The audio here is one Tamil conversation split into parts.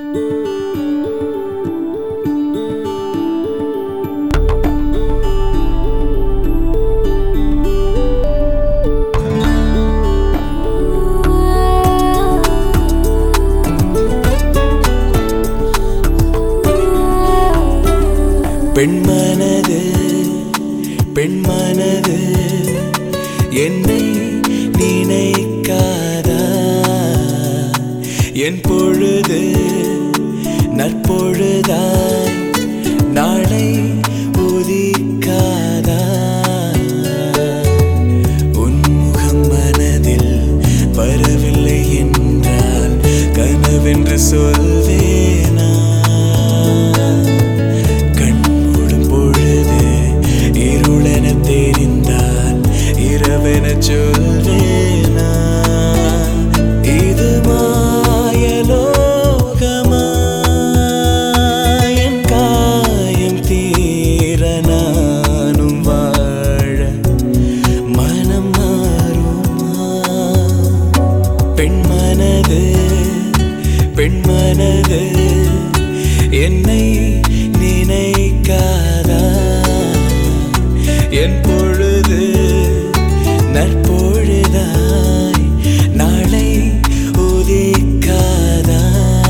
பெண்மனது பெண்மனது என்னை நினைக்காதா என் பொழுது நற்பொழுதாய் நாளை உதிக்காதா உன்முகம் மனதில் வரவில்லை என்றால் கனவென்று சொல்வேனா கண்மூடும் பொழுது இருளென தெரிந்தால் இரவென சொல்வேனா இது மாயலோகமா என் காயம் தீர நானும் வாழ மனம் மாறுமா பெண்மனது பெண்மனது என்னை நினைக்காதா என் பொழுது நற்பொழுதாய் நாளை உதிக்காதா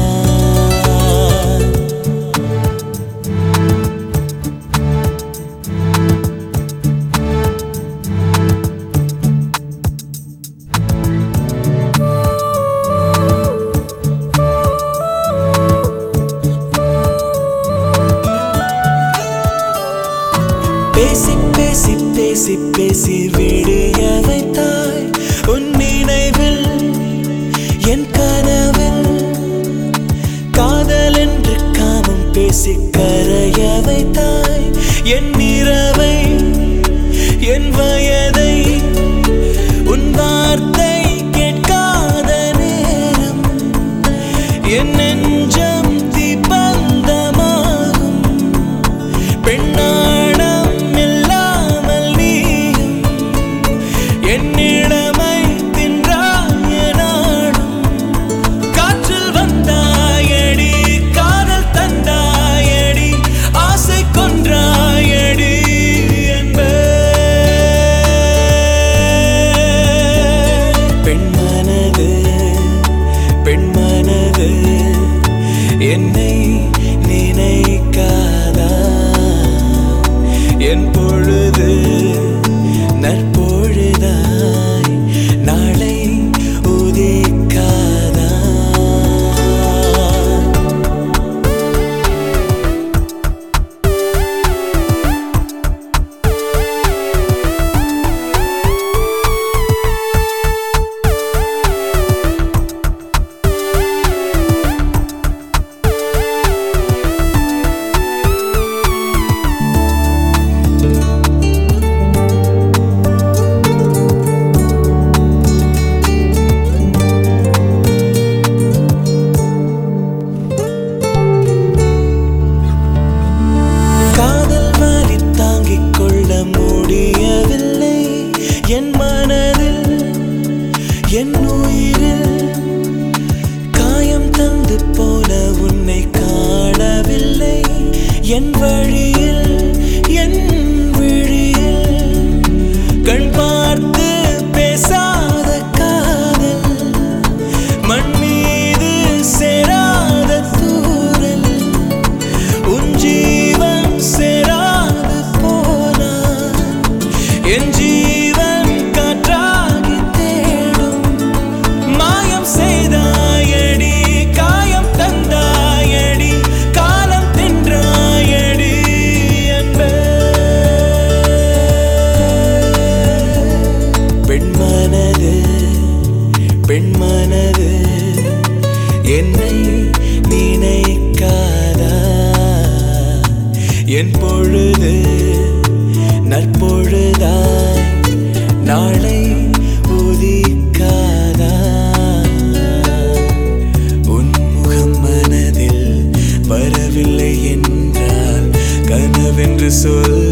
பேசி பேசி பேசி பேசி விடிய வைத்தாய் உன் நினைவில் என் கனவில் காதல் என்று காமம் பேசி கரைய வைத்தாய் என் இரவை என் வயதை உன் வார்த்தை கேட்காத நேரம் என் நெஞ்சம் தீபந்தமாகும் பெண்ணாடம் இல்லாமல் நீயும் என்னிடமை தின்றாய நாடும் காற்றில் வந்தாயடி காதல் தந்தாயடி ஆசை கொன்றாயடி என்பே பெண்மனது பெண்மனது என்னை நினைக்காதா என் பொழுது நற்பொழுதாய் நாளை உதிக்காதா காதல் வலி தாங்கிக் கொள்ள முடியவில்லை என் மனதில் என் உயிரில் காயம் தந்து போல உன்னை காணவில்லை என் வழியில் என் விழியில் கண் பார்த்து பேசாத காதல் மண் மீது சேராத தூரல் உன் ஜீவன் சேராது போனா என் ஜீவன் காற்றாகி தேடும் மாயம் செய்தாயடி காயம் தந்தாயடி காலம் தின்றாயடி என்பே பெண்மனது பெண்மனது என்னை நினைக்காதா என் பொழுது நற்பொழுதாய் நாளை உதிக்காதா உன் முகம் மனதில் வரவில்லை என்றால் கனவென்று சொல்